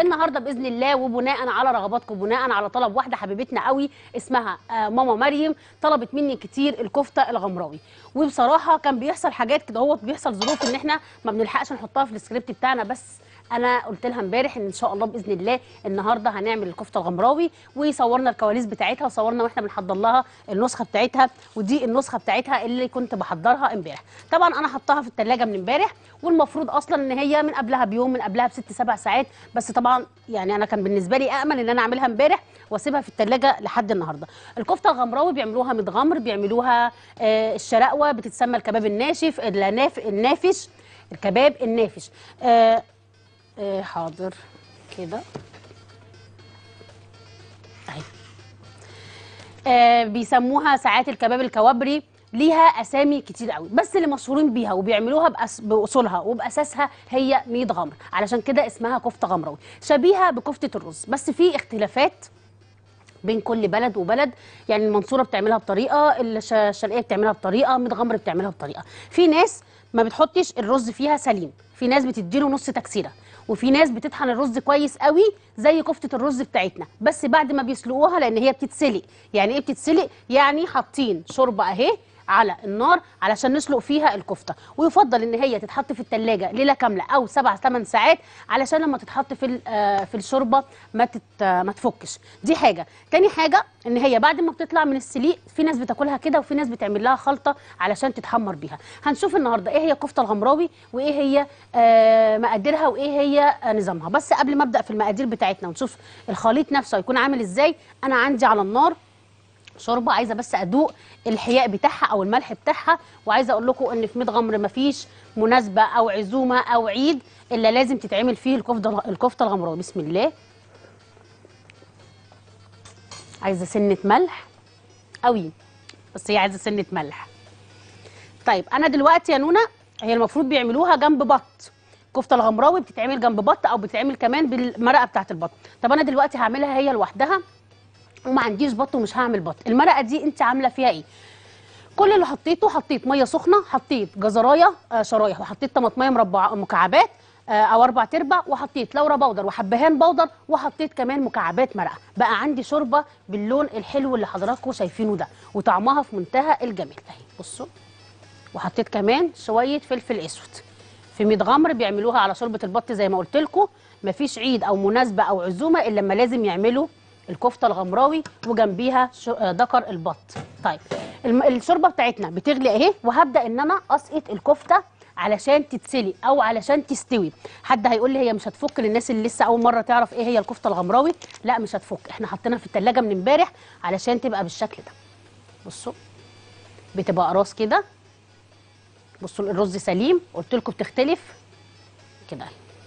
النهارده باذن الله وبناء على رغباتكم بناء على طلب واحده حبيبتنا قوي اسمها آه، ماما مريم طلبت مني كتير الكفته الغمراوي وبصراحه كان بيحصل حاجات كده هو بيحصل ظروف ان احنا ما بنلحقش نحطها في السكريبت بتاعنا بس انا قلت لها امبارح ان ان شاء الله باذن الله النهارده هنعمل الكفته الغمراوي وصورنا الكواليس بتاعتها وصورنا واحنا بنحضر لها النسخه بتاعتها ودي النسخه بتاعتها اللي كنت بحضرها امبارح طبعا انا حطاها في الثلاجه من امبارح والمفروض اصلا ان هي من قبلها بيوم من قبلها بست سبع ساعات بس طبعا يعني انا كان بالنسبه لي امل ان انا اعملها امبارح واسيبها في الثلاجه لحد النهارده الكفته الغمراوي بيعملوها متغمر بيعملوها آه الشراقوه بتتسمى الكباب الناشف الناف النافش الكباب النافش آه آه حاضر كده اهي آه بيسموها ساعات الكباب الكوابري ليها اسامي كتير قوي بس اللي مشهورين بيها وبيعملوها بأس باصولها وباساسها هي ميت غمر علشان كده اسمها كفته غمراوي شبيهه بكفته الرز بس في اختلافات بين كل بلد وبلد يعني المنصوره بتعملها بطريقه الش- الشرقيه بتعملها بطريقه متغمر بتعملها بطريقه في ناس ما بتحطش الرز فيها سليم في ناس بتديله نص تكسيره وفي ناس بتطحن الرز كويس قوي زي كفته الرز بتاعتنا بس بعد ما بيسلقوها لان هي بتتسلق يعني ايه بتتسلق يعني حاطين شوربه اهي على النار علشان نسلق فيها الكفته ويفضل ان هي تتحط في الثلاجه ليله كامله او سبع ثمان ساعات علشان لما تتحط في ال- آه، في الشوربه ما تت آه، ما تفكش دي حاجه تاني حاجه ان هي بعد ما بتطلع من السليق في ناس بتاكلها كده وفي ناس بتعمل لها خلطه علشان تتحمر بيها هنشوف النهارده ايه هي الكفته الغمراوي وايه هي آه، مقاديرها وايه هي آه، نظامها بس قبل ما ابدا في المقادير بتاعتنا ونشوف الخليط نفسه هيكون عامل ازاي انا عندي على النار شوربه عايزه بس ادوق الحياء بتاعها او الملح بتاعها وعايزه اقول لكم ان في ميت غمر مفيش مناسبه او عزومه او عيد الا لازم تتعمل فيه الكفته الكفته الغمراوي بسم الله عايزه سنه ملح قوي بس هي عايزه سنه ملح طيب انا دلوقتي يا نونا هي المفروض بيعملوها جنب بط الكفته الغمراوي بتتعمل جنب بط او بتتعمل كمان بالمرقه بتاعه البط طب انا دلوقتي هعملها هي لوحدها وما عنديش بط ومش هعمل بط المرقه دي انت عامله فيها ايه كل اللي حطيته حطيت ميه سخنه حطيت جزرايه آه شرايح وحطيت طماطميه مربع مكعبات آه او اربع تربع وحطيت لورا بودر وحبهان بودر وحطيت كمان مكعبات مرقه بقى عندي شوربه باللون الحلو اللي حضراتكم شايفينه ده وطعمها في منتهى الجمال اهي بصوا وحطيت كمان شويه فلفل اسود في ميت غمر بيعملوها على شوربه البط زي ما قلت لكم مفيش عيد او مناسبه او عزومه الا لما لازم يعملوا الكفته الغمراوي وجنبيها شو- آه، دكر البط طيب الم- الشوربه بتاعتنا بتغلي اهي وهبدا ان انا اسقط الكفته علشان تتسلق او علشان تستوي حد هيقول لي هي مش هتفك للناس اللي لسه اول مره تعرف ايه هي الكفته الغمراوي لا مش هتفك احنا حطيناها في التلاجة من امبارح علشان تبقى بالشكل ده بصوا بتبقى قراص كده بصوا الرز سليم قلت لكم بتختلف كده اهي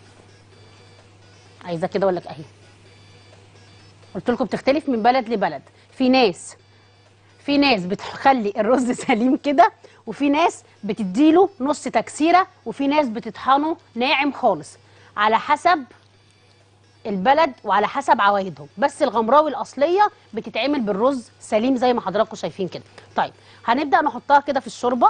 عايزه كده ولا اهي قلت لكم بتختلف من بلد لبلد في ناس في ناس بتخلي الرز سليم كده وفي ناس بتديله نص تكسيره وفي ناس بتطحنه ناعم خالص على حسب البلد وعلى حسب عوايدهم بس الغمراوي الاصليه بتتعمل بالرز سليم زي ما حضراتكم شايفين كده طيب هنبدا نحطها كده في الشوربه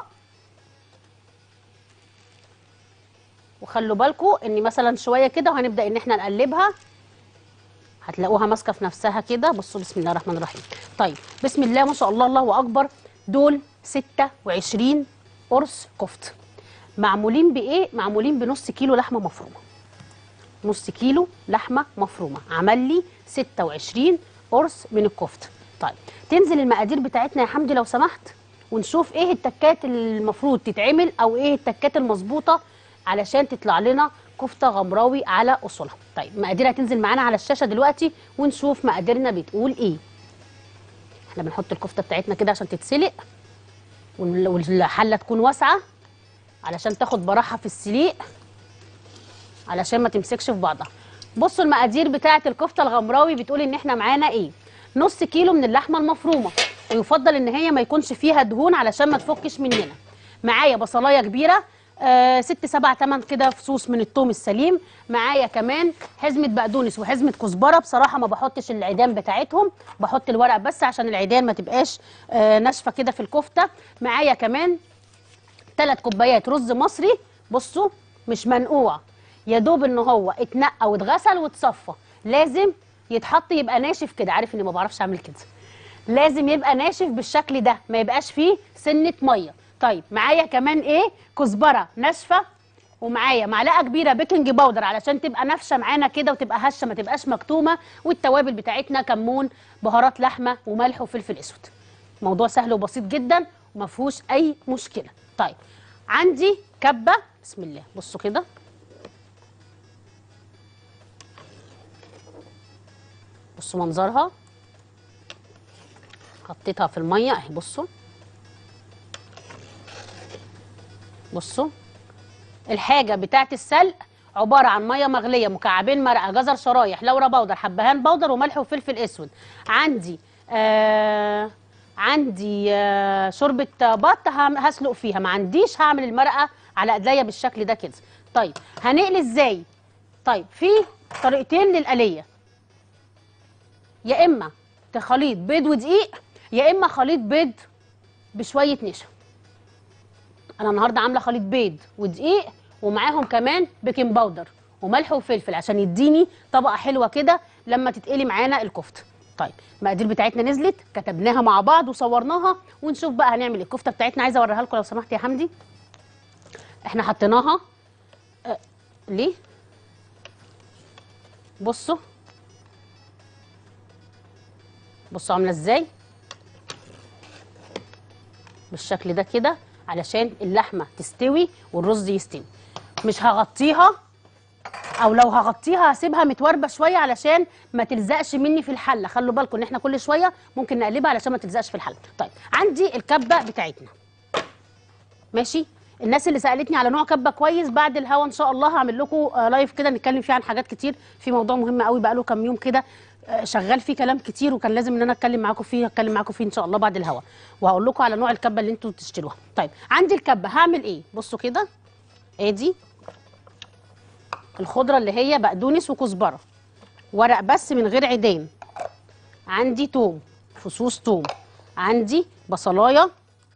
وخلوا بالكم ان مثلا شويه كده وهنبدا ان احنا نقلبها هتلاقوها ماسكه في نفسها كده بصوا بسم الله الرحمن الرحيم طيب بسم الله ما شاء الله الله اكبر دول 26 قرص كفته معمولين بايه معمولين بنص كيلو لحمه مفرومه نص كيلو لحمه مفرومه عمل لي 26 قرص من الكفته طيب تنزل المقادير بتاعتنا يا حمدي لو سمحت ونشوف ايه التكات اللي المفروض تتعمل او ايه التكات المظبوطه علشان تطلع لنا كفته غمراوي على اصولها طيب مقاديرها هتنزل معانا على الشاشه دلوقتي ونشوف مقاديرنا بتقول ايه احنا بنحط الكفته بتاعتنا كده عشان تتسلق وال- والحله تكون واسعه علشان تاخد براحه في السليق علشان ما تمسكش في بعضها بصوا المقادير بتاعه الكفته الغمراوي بتقول ان احنا معانا ايه نص كيلو من اللحمه المفرومه ويفضل ان هي ما يكونش فيها دهون علشان ما تفكش مننا معايا بصلايه كبيره آه ست سبع تمن كده فصوص من الثوم السليم معايا كمان حزمه بقدونس وحزمه كزبره بصراحه ما بحطش العيدان بتاعتهم بحط الورق بس عشان العيدان ما تبقاش آه ناشفه كده في الكفته معايا كمان ثلاث كوبايات رز مصري بصوا مش منقوع يا دوب ان هو اتنقى واتغسل واتصفى لازم يتحط يبقى ناشف كده عارف اني ما بعرفش اعمل كده لازم يبقى ناشف بالشكل ده ما يبقاش فيه سنه ميه طيب معايا كمان ايه كزبره ناشفه ومعايا معلقه كبيره بيكنج باودر علشان تبقى نافشه معانا كده وتبقى هشه ما تبقاش مكتومه والتوابل بتاعتنا كمون بهارات لحمه وملح وفلفل اسود موضوع سهل وبسيط جدا وما فيهوش اي مشكله طيب عندي كبه بسم الله بصوا كده بصوا منظرها حطيتها في الميه اهي بصوا بصوا الحاجه بتاعت السلق عباره عن ميه مغليه مكعبين مرقه جزر شرايح لورا بودر حبهان بودر وملح وفلفل اسود عندي آه عندي آه شوربه بط هم- هسلق فيها ما عنديش هعمل المرقه على ايديا بالشكل ده كده طيب هنقلي ازاي طيب في طريقتين للقليه يا اما خليط بيض ودقيق يا اما خليط بيض بشويه نشا انا النهارده عامله خليط بيض ودقيق ومعاهم كمان بيكنج باودر وملح وفلفل عشان يديني طبقه حلوه كده لما تتقلي معانا الكفته طيب المقادير بتاعتنا نزلت كتبناها مع بعض وصورناها ونشوف بقى هنعمل إيه. الكفته بتاعتنا عايزه اوريها لكم لو سمحت يا حمدي احنا حطيناها أه ليه بصوا بصوا عامله ازاي بالشكل ده كده علشان اللحمه تستوي والرز يستوي مش هغطيها او لو هغطيها هسيبها متوربه شويه علشان ما تلزقش مني في الحله خلوا بالكم ان احنا كل شويه ممكن نقلبها علشان ما تلزقش في الحله طيب عندي الكبه بتاعتنا ماشي الناس اللي سالتني على نوع كبه كويس بعد الهوا ان شاء الله هعمل لكم آه، لايف كده نتكلم فيه عن حاجات كتير في موضوع مهم قوي بقاله كام يوم كده آه، شغال فيه كلام كتير وكان لازم ان انا اتكلم معاكم فيه هتكلم معاكم فيه ان شاء الله بعد الهوا وهقول لكم على نوع الكبه اللي انتوا تشتروها طيب عندي الكبه هعمل ايه بصوا كده ادي الخضره اللي هي بقدونس وكزبره ورق بس من غير عيدان عندي توم فصوص توم عندي بصلايه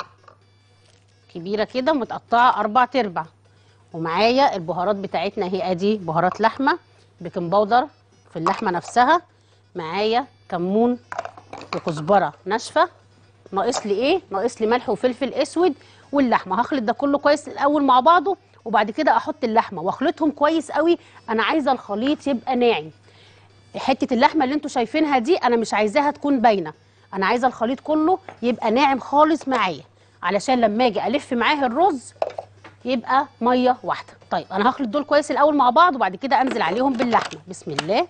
كبيره كده متقطعه اربع تربع ومعايا البهارات بتاعتنا اهي ادي بهارات لحمه بيكنج باودر في اللحمه نفسها معايا كمون وكزبره ناشفه ناقص لي ايه ناقص لي ملح وفلفل اسود واللحمه هخلط ده كله كويس الاول مع بعضه وبعد كده احط اللحمه واخلطهم كويس قوي انا عايزه الخليط يبقى ناعم حته اللحمه اللي انتوا شايفينها دي انا مش عايزاها تكون باينه انا عايزه الخليط كله يبقى ناعم خالص معايا علشان لما اجي الف معاه الرز يبقى ميه واحده طيب انا هخلط دول كويس الاول مع بعض وبعد كده انزل عليهم باللحمه بسم الله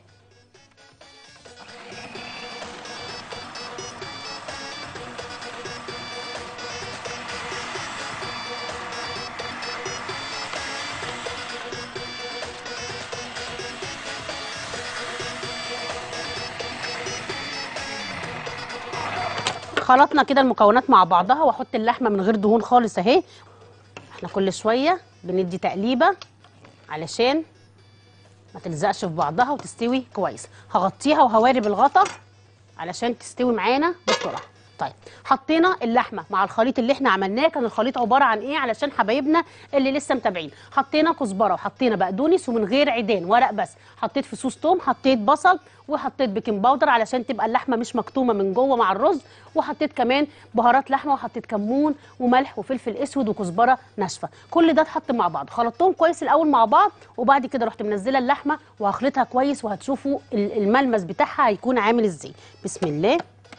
خلطنا كده المكونات مع بعضها واحط اللحمه من غير دهون خالص اهي احنا كل شويه بندي تقليبه علشان ما تلزقش في بعضها وتستوي كويس هغطيها وهوارب الغطا علشان تستوي معانا بسرعه طيب حطينا اللحمه مع الخليط اللي احنا عملناه كان الخليط عباره عن ايه علشان حبايبنا اللي لسه متابعين حطينا كزبره وحطينا بقدونس ومن غير عيدان ورق بس حطيت فصوص توم حطيت بصل وحطيت بيكنج باودر علشان تبقى اللحمه مش مكتومه من جوه مع الرز وحطيت كمان بهارات لحمه وحطيت كمون وملح وفلفل اسود وكزبره ناشفه كل ده اتحط مع بعض خلطتهم كويس الاول مع بعض وبعد كده رحت منزله اللحمه وهخلطها كويس وهتشوفوا ال- الملمس بتاعها هيكون عامل ازاي بسم الله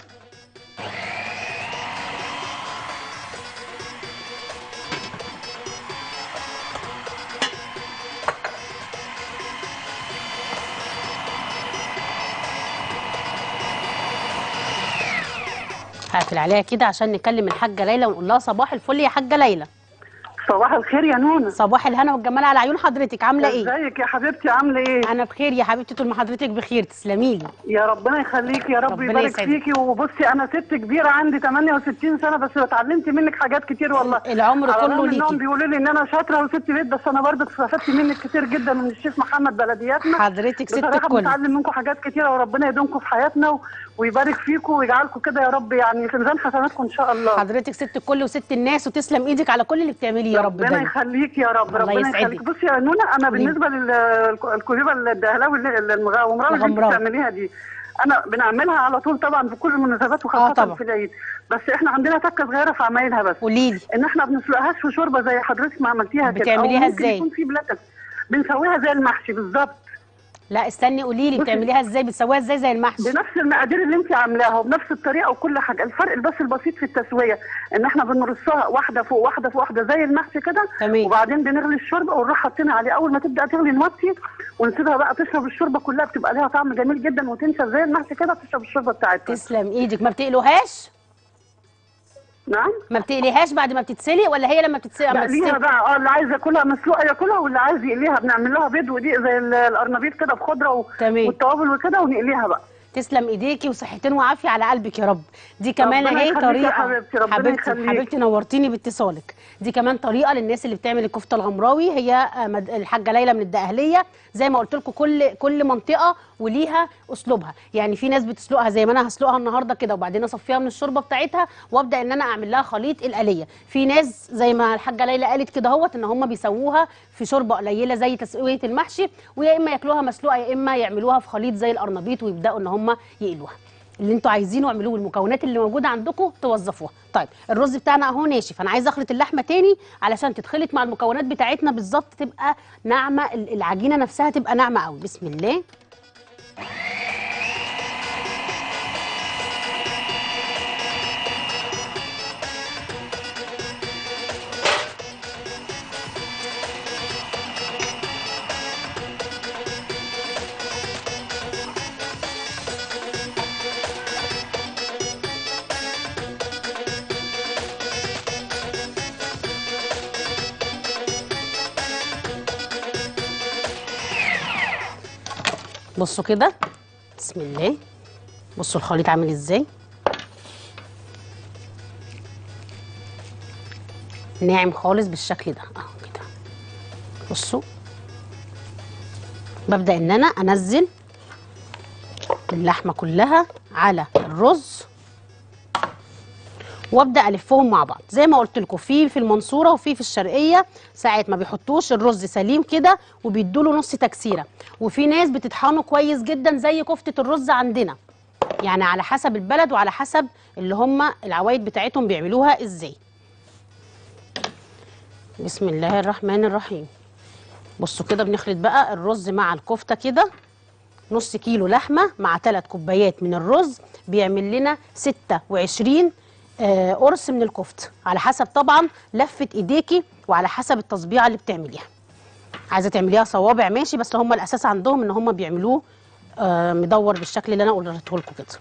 هقفل عليها كده عشان نكلم الحاجه ليلى ونقول لها صباح الفل يا حاجه ليلى صباح الخير يا نونا صباح الهنا والجمال على عيون حضرتك عامله ايه ازيك يا حبيبتي عامله ايه انا بخير يا حبيبتي طول ما حضرتك بخير تسلمي لي يا ربنا يخليكي يا رب ربنا يبارك يسعدك. فيكي وبصي انا ست كبيره عندي 68 سنه بس اتعلمت منك حاجات كتير والله العمر على كله الرغم انهم ليكي بيقولوا لي ان انا شاطره وست بيت بس انا برضه استفدت منك كتير جدا من الشيف محمد بلدياتنا حضرتك ست بصراحه الكل بنتعلم منكم حاجات كتيره وربنا يدومكم في حياتنا و... ويبارك فيكم ويجعلكم كده يا رب يعني في ميزان حسناتكم ان شاء الله حضرتك ست الكل وست الناس وتسلم ايدك على كل اللي بتعمليه يا رب ربنا دايما يخليك يا رب الله ربنا يسعدك. يخليك بصي يا نونا انا بالنسبه للكوبيبه الدهلاوي اللي- الغمراوي اللي انت الغمراوي. بتعمليها دي انا بنعملها على طول طبعا في كل المناسبات وخاصه طبعا. في العيد بس احنا عندنا تكه صغيره في عمايلها بس قولي لي ان احنا ما بنسلقهاش في شوربه زي حضرتك ما عملتيها كده بتعمليها أو ممكن إزاي؟ يكون في بلاكه بنسويها زي المحشي بالظبط لا استني قولي لي بصي. بتعمليها ازاي بتسويها ازاي زي المحشي بنفس المقادير اللي انت عاملاها وبنفس الطريقه وكل حاجه الفرق بس البسيط في التسويه ان احنا بنرصها واحده فوق واحده فوق واحده زي المحشي كده تمام. وبعدين بنغلي الشوربه ونروح حاطينها عليه اول ما تبدا تغلي نوطي ونسيبها بقى تشرب الشوربه كلها بتبقى ليها طعم جميل جدا وتنشف زي المحشي كده تشرب الشوربه بتاعتها تسلم ايدك ما بتقلوهاش نعم ما بتقليهاش بعد ما بتتسلق ولا هي لما بتتسلق اما بقليها تتسلق بقى اه اللي عايز ياكلها مسلوقه ياكلها واللي عايز يقليها بنعمل لها بيض ودي زي ال- القرنبيط كده بخضره و... تمام. والتوابل وكده ونقليها بقى تسلم ايديكي وصحتين وعافيه على قلبك يا رب دي كمان ربنا اهي يخليك يا طريقه حبيبتي، ربنا حبيبتي يخليك. حبيبتي نورتيني باتصالك دي كمان طريقه للناس اللي بتعمل الكفته الغمراوي هي آه، مد- الحاجه ليلى من الدقهليه زي ما قلت لكم كل كل منطقه وليها اسلوبها يعني في ناس بتسلقها زي ما انا هسلقها النهارده كده وبعدين اصفيها من الشوربه بتاعتها وابدا ان انا اعمل لها خليط الاليه في ناس زي ما الحاجه ليلى قالت كده اهوت ان هم بيسووها في شوربه قليله زي تسويه المحشي ويا اما ياكلوها مسلوقه يا اما يعملوها في خليط زي القرنبيط ويبداوا ان هم يقلوها اللي انتوا عايزينه اعملوه المكونات اللي موجوده عندكم توظفوها طيب الرز بتاعنا اهو ناشف انا عايزه اخلط اللحمه تاني علشان تتخلط مع المكونات بتاعتنا بالظبط تبقى ناعمه ال- العجينه نفسها تبقى ناعمه قوي بسم الله بصوا كده بسم الله بصوا الخليط عامل ازاي ناعم خالص بالشكل ده اهو كده بصوا ببدا ان انا انزل اللحمه كلها على الرز وابدا الفهم مع بعض زي ما قلت لكم في في المنصوره وفي في الشرقيه ساعات ما بيحطوش الرز سليم كده وبيدوا له نص تكسيره وفي ناس بتطحنه كويس جدا زي كفته الرز عندنا يعني على حسب البلد وعلى حسب اللي هم العوايد بتاعتهم بيعملوها ازاي بسم الله الرحمن الرحيم بصوا كده بنخلط بقى الرز مع الكفته كده نص كيلو لحمه مع ثلاث كوبايات من الرز بيعمل لنا 26 آه، قرص من الكفته على حسب طبعا لفه ايديكي وعلى حسب التصبيعه اللي بتعمليها عايزه تعمليها صوابع ماشي بس هم الاساس عندهم ان هم بيعملوه آه، مدور بالشكل اللي انا قلته لكم كده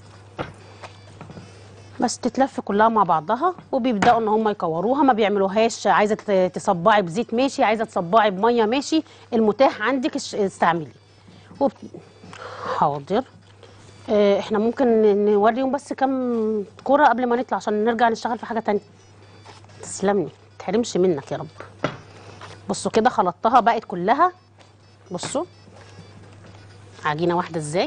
بس تتلف كلها مع بعضها وبيبداوا ان هم يكوروها ما بيعملوهاش عايزه ت- تصبعي بزيت ماشي عايزه تصبعي بميه ماشي المتاح عندك اش- استعملي وب... حاضر آه، احنا ممكن ن- نوريهم بس كم كرة قبل ما نطلع عشان نرجع نشتغل في حاجة تانية تسلمني تحرمش منك يا رب بصوا كده خلطتها بقت كلها بصوا عجينة واحدة ازاي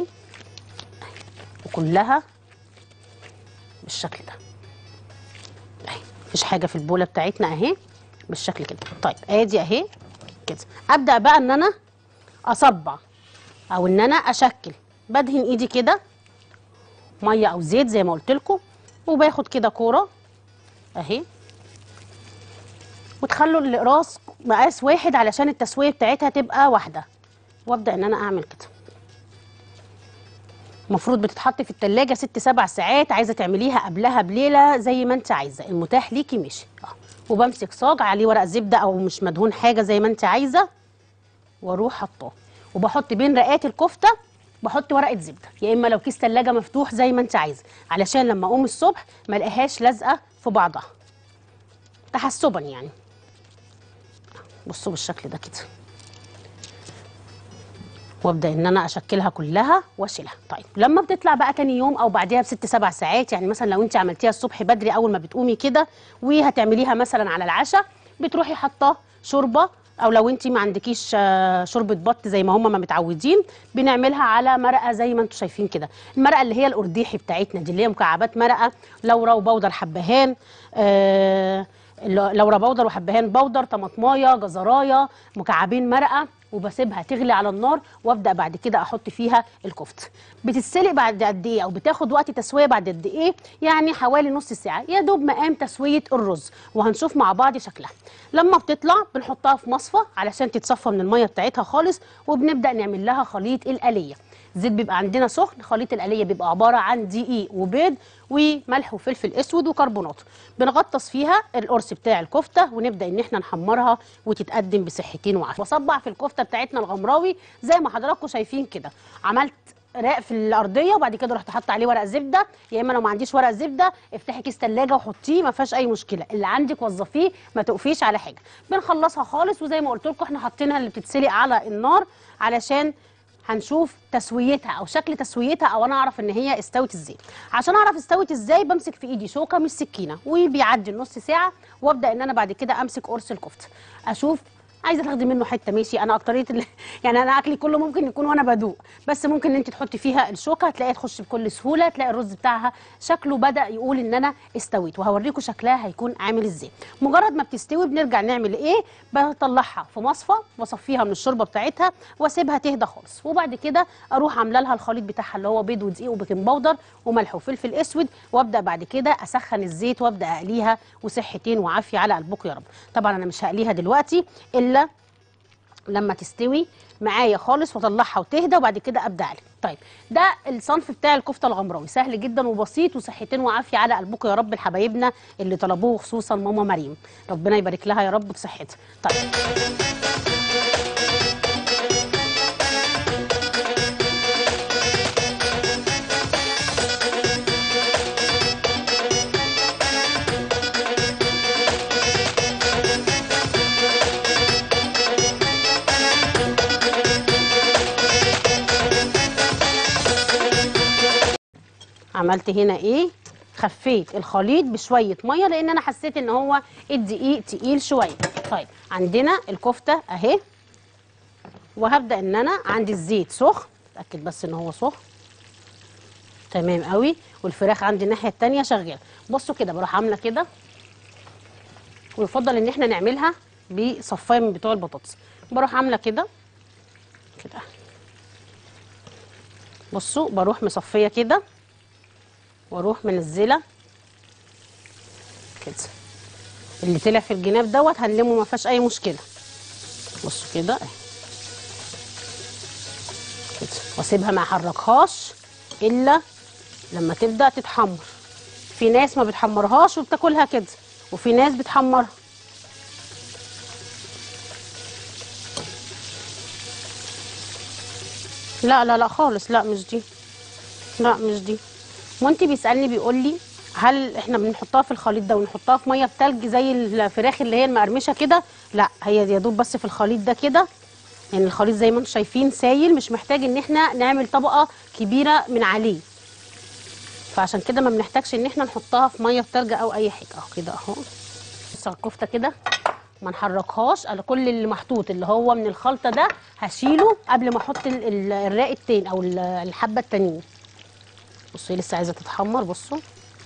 وكلها بالشكل ده اهي مفيش حاجة في البولة بتاعتنا اهي بالشكل كده طيب ادي اهي كده ابدأ بقى ان انا اصبع او ان انا اشكل بدهن ايدي كده ميه او زيت زي ما قلت لكم وباخد كده كوره اهي وتخلوا الاقراص مقاس واحد علشان التسويه بتاعتها تبقى واحده وابدا ان انا اعمل كده المفروض بتتحط في التلاجة ست سبع ساعات عايزه تعمليها قبلها بليله زي ما انت عايزه المتاح ليكي ماشي اه وبمسك صاج عليه ورق زبده او مش مدهون حاجه زي ما انت عايزه واروح حطاه وبحط بين رقات الكفته بحط ورقه زبده يا اما لو كيس ثلاجه مفتوح زي ما انت عايزه علشان لما اقوم الصبح ما الاقيهاش لازقه في بعضها تحسبا يعني بصوا بالشكل ده كده وابدا ان انا اشكلها كلها واشيلها طيب لما بتطلع بقى تاني يوم او بعديها بست سبع ساعات يعني مثلا لو انت عملتيها الصبح بدري اول ما بتقومي كده وهتعمليها مثلا على العشاء بتروحي حاطاه شوربه او لو انت ما عندكيش آه، شوربه بط زي ما هم ما متعودين بنعملها على مرقه زي ما انتم شايفين كده المرقه اللي هي القرديحي بتاعتنا دي اللي هي مكعبات مرقه لورا وبودر حبهان آه ال- لورا بودر وحبهان بودر طماطمايه جزرايه مكعبين مرقه وبسيبها تغلي على النار وابدا بعد كده احط فيها الكفته بتتسلق بعد قد ايه او بتاخد وقت تسويه بعد قد ايه يعني حوالي نص ساعه يا دوب مقام تسويه الرز وهنشوف مع بعض شكلها لما بتطلع بنحطها في مصفى علشان تتصفى من الميه بتاعتها خالص وبنبدا نعمل لها خليط القليه الزيت بيبقى عندنا سخن خليط القليه بيبقى عباره عن دقيق وبيض وملح وفلفل اسود وكربونات بنغطس فيها القرص بتاع الكفته ونبدا ان احنا نحمرها وتتقدم بصحتين وعافيه بصبع في الكفته بتاعتنا الغمراوي زي ما حضراتكم شايفين كده عملت راق في الارضيه وبعد كده رحت حاطه عليه ورق زبده يا اما لو ما عنديش ورق زبده افتحي كيس ثلاجه وحطيه ما فيهاش اي مشكله اللي عندك وظفيه ما تقفيش على حاجه بنخلصها خالص وزي ما قلت لكم احنا حاطينها اللي بتتسلق على النار علشان هنشوف تسويتها او شكل تسويتها او انا اعرف ان هي استوت ازاي عشان اعرف استوت ازاي بمسك في ايدي شوكه مش سكينه وبيعدي النص ساعه وابدا ان انا بعد كده امسك قرص الكفته اشوف عايزه تاخدي منه حته ماشي انا اكتريه ال- يعني انا اكلي كله ممكن يكون وانا بدوق بس ممكن ان انت تحطي فيها الشوكه تلاقيها تخش بكل سهوله تلاقي الرز بتاعها شكله بدا يقول ان انا استويت وهوريكم شكلها هيكون عامل ازاي مجرد ما بتستوي بنرجع نعمل ايه بطلعها في مصفى واصفيها من الشوربه بتاعتها واسيبها تهدى خالص وبعد كده اروح عامله لها الخليط بتاعها اللي هو بيض ودقيق وبيكنج باودر وملح وفلفل اسود وابدا بعد كده اسخن الزيت وابدا اقليها وصحتين وعافيه على قلبكم يا رب طبعا انا مش هقليها دلوقتي الا لما تستوي معايا خالص واطلعها وتهدى وبعد كده ابدا اقلي طيب ده الصنف بتاع الكفته الغمراوي سهل جدا وبسيط وصحتين وعافيه على قلبكم يا رب لحبايبنا اللي طلبوه خصوصا ماما مريم ربنا يبارك لها يا رب بصحتها طيب عملت هنا ايه خفيت الخليط بشويه ميه لان انا حسيت ان هو الدقيق تقيل شويه طيب عندنا الكفته اهي وهبدا ان انا عندي الزيت سخن اتاكد بس ان هو سخن تمام قوي والفراخ عندي الناحيه التانية شغاله بصوا كده بروح عامله كده ويفضل ان احنا نعملها بصفايه من بتوع البطاطس بروح عامله كده كده بصوا بروح مصفيه كده واروح منزله كده اللي طلع في الجناب دوت هنلمه ما فيهاش اي مشكله بصوا كده اهي. كده واسيبها ما احركهاش الا لما تبدا تتحمر في ناس ما بتحمرهاش وبتاكلها كده وفي ناس بتحمرها لا لا لا خالص لا مش دي لا مش دي وانت بيسالني بيقول لي هل احنا بنحطها في الخليط ده ونحطها في ميه بتلج زي الفراخ اللي هي المقرمشه كده لا هي يا دوب بس في الخليط ده كده يعني الخليط زي ما انتم شايفين سايل مش محتاج ان احنا نعمل طبقه كبيره من عليه فعشان كده ما بنحتاجش ان احنا نحطها في ميه بتلج او اي حاجه اهو كده اهو بص على الكفته كده ما نحركهاش على كل اللي محطوط اللي هو من الخلطه ده هشيله قبل ما احط ال- ال- الراق التاني او ال- الحبه التانيين بصوا هي لسه عايزه تتحمر بصوا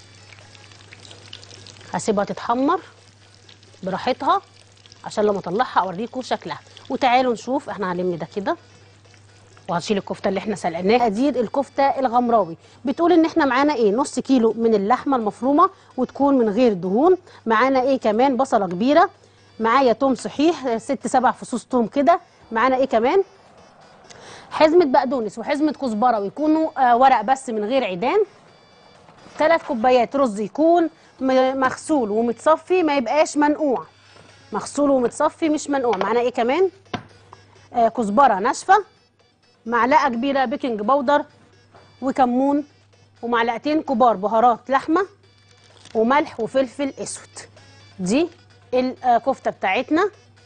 هسيبها تتحمر براحتها عشان لما اطلعها اوريكم شكلها وتعالوا نشوف احنا هنلم ده كده وهنشيل الكفته اللي احنا سلقناها مقادير الكفته الغمراوي بتقول ان احنا معانا ايه نص كيلو من اللحمه المفرومه وتكون من غير دهون معانا ايه كمان بصله كبيره معايا توم صحيح ست سبع فصوص توم كده معانا ايه كمان حزمه بقدونس وحزمه كزبره ويكونوا آه ورق بس من غير عيدان ثلاث كوبايات رز يكون م- مغسول ومتصفي ما يبقاش منقوع مغسول ومتصفي مش منقوع معانا ايه كمان آه كزبره ناشفه معلقه كبيره بيكنج باودر وكمون ومعلقتين كبار بهارات لحمه وملح وفلفل اسود دي الكفته بتاعتنا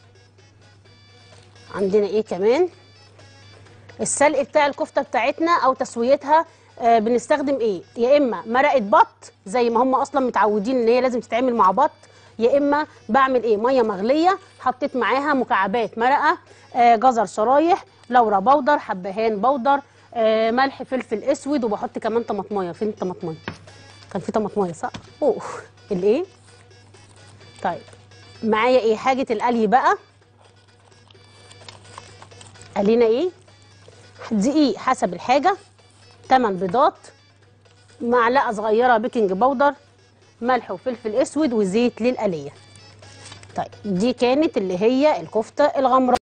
عندنا ايه كمان السلق بتاع الكفته بتاعتنا او تسويتها آه بنستخدم ايه يا اما مرقه بط زي ما هم اصلا متعودين ان هي لازم تتعمل مع بط يا اما بعمل ايه ميه مغليه حطيت معاها مكعبات مرقه آه جزر شرايح لورا بودر حبهان بودر آه ملح فلفل اسود وبحط كمان طماطمايه فين الطماطمايه كان في طماطمايه صح اوه الايه طيب معايا ايه حاجه القلي بقى قلينا ايه دقيق حسب الحاجه 8 بيضات معلقه صغيره بيكنج باودر ملح وفلفل اسود وزيت للقليه طيب دي كانت اللي هي الكفته الغمراء